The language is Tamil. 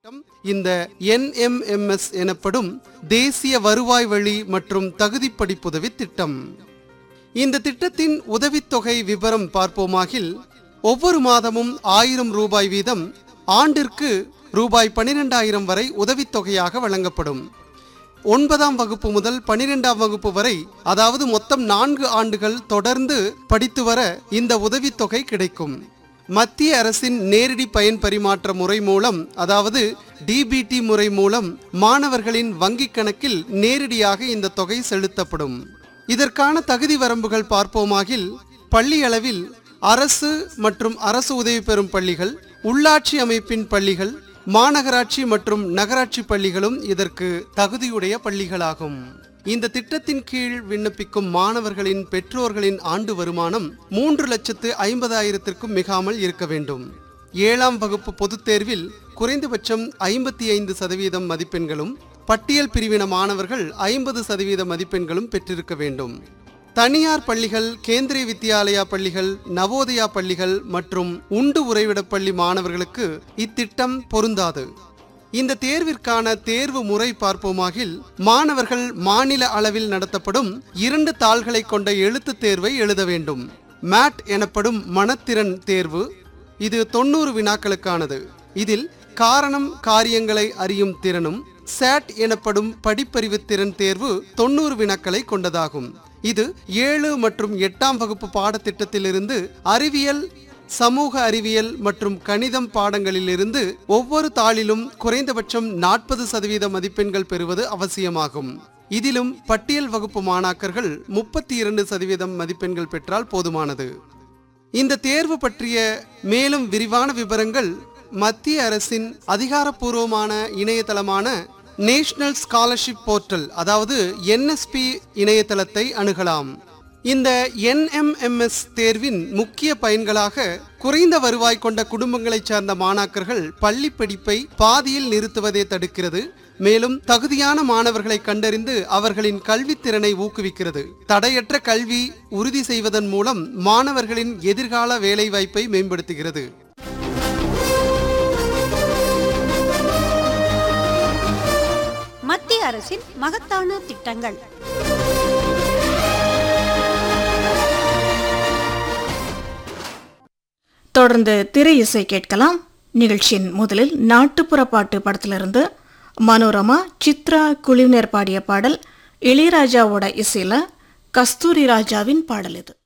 இந்த என்எம்எம்எஸ் எனப்படும் தேசிய வருவாய் வழி மற்றும் தகுதி படிப்புதவி திட்டம் இந்த திட்டத்தின் உதவித்தொகை விவரம் பார்ப்போமாகில் ஒவ்வொரு மாதமும் ஆயிரம் ரூபாய் வீதம் ஆண்டிற்கு ரூபாய் பனிரெண்டாயிரம் வரை உதவித்தொகையாக வழங்கப்படும் ஒன்பதாம் வகுப்பு முதல் பனிரெண்டாம் வகுப்பு வரை அதாவது மொத்தம் நான்கு ஆண்டுகள் தொடர்ந்து படித்து வர இந்த உதவித்தொகை கிடைக்கும் மத்திய அரசின் நேரடி பயன் பரிமாற்ற முறை மூலம் அதாவது டிபிடி முறை மூலம் மாணவர்களின் வங்கிக் கணக்கில் நேரடியாக இந்த தொகை செலுத்தப்படும் இதற்கான தகுதி வரம்புகள் பார்ப்போமாகில் பள்ளி அளவில் அரசு மற்றும் அரசு உதவி பெறும் பள்ளிகள் உள்ளாட்சி அமைப்பின் பள்ளிகள் மாநகராட்சி மற்றும் நகராட்சி பள்ளிகளும் இதற்கு தகுதியுடைய பள்ளிகளாகும் இந்த திட்டத்தின் கீழ் விண்ணப்பிக்கும் மாணவர்களின் பெற்றோர்களின் ஆண்டு வருமானம் மூன்று லட்சத்து ஐம்பதாயிரத்திற்கும் மிகாமல் இருக்க வேண்டும் ஏழாம் வகுப்பு பொதுத் தேர்வில் குறைந்தபட்சம் ஐம்பத்தி ஐந்து சதவீதம் மதிப்பெண்களும் பட்டியல் பிரிவின மாணவர்கள் ஐம்பது சதவீத மதிப்பெண்களும் பெற்றிருக்க வேண்டும் தனியார் பள்ளிகள் கேந்திரிய வித்யாலயா பள்ளிகள் நவோதயா பள்ளிகள் மற்றும் உண்டு உறைவிடப் பள்ளி மாணவர்களுக்கு இத்திட்டம் பொருந்தாது இந்த தேர்விற்கான தேர்வு முறை பார்ப்போமாகில் மாணவர்கள் மாநில அளவில் நடத்தப்படும் இரண்டு தாள்களை கொண்ட எழுத்துத் தேர்வை எழுத வேண்டும் மேட் எனப்படும் மனத்திறன் தேர்வு இது தொண்ணூறு வினாக்களுக்கானது இதில் காரணம் காரியங்களை அறியும் திறனும் சேட் எனப்படும் படிப்பறிவு திறன் தேர்வு தொண்ணூறு வினாக்களை கொண்டதாகும் இது ஏழு மற்றும் எட்டாம் வகுப்பு பாடத்திட்டத்திலிருந்து அறிவியல் சமூக அறிவியல் மற்றும் கணிதம் பாடங்களிலிருந்து ஒவ்வொரு தாளிலும் குறைந்தபட்சம் நாற்பது சதவீத மதிப்பெண்கள் பெறுவது அவசியமாகும் இதிலும் பட்டியல் வகுப்பு மாணாக்கர்கள் முப்பத்தி இரண்டு சதவீதம் மதிப்பெண்கள் பெற்றால் போதுமானது இந்த தேர்வு பற்றிய மேலும் விரிவான விவரங்கள் மத்திய அரசின் அதிகாரப்பூர்வமான இணையதளமான நேஷனல் ஸ்காலர்ஷிப் போர்ட்டல் அதாவது என்எஸ்பி இணையதளத்தை அணுகலாம் இந்த என்எம்எம்எஸ் தேர்வின் முக்கிய பயன்களாக குறைந்த வருவாய் கொண்ட குடும்பங்களைச் சார்ந்த மாணாக்கர்கள் பள்ளி படிப்பை பாதியில் நிறுத்துவதை தடுக்கிறது மேலும் தகுதியான மாணவர்களை கண்டறிந்து அவர்களின் கல்வித்திறனை ஊக்குவிக்கிறது தடையற்ற கல்வி உறுதி செய்வதன் மூலம் மாணவர்களின் எதிர்கால வேலைவாய்ப்பை மேம்படுத்துகிறது மத்திய அரசின் மகத்தான திட்டங்கள் தொடர்ந்து திரை இசை கேட்கலாம் நிகழ்ச்சியின் முதலில் நாட்டுப்புற பாட்டு படத்திலிருந்து மனோரமா சித்ரா குழுவினர் பாடிய பாடல் இளையராஜாவோட இசையில கஸ்தூரி ராஜாவின் பாடல் இது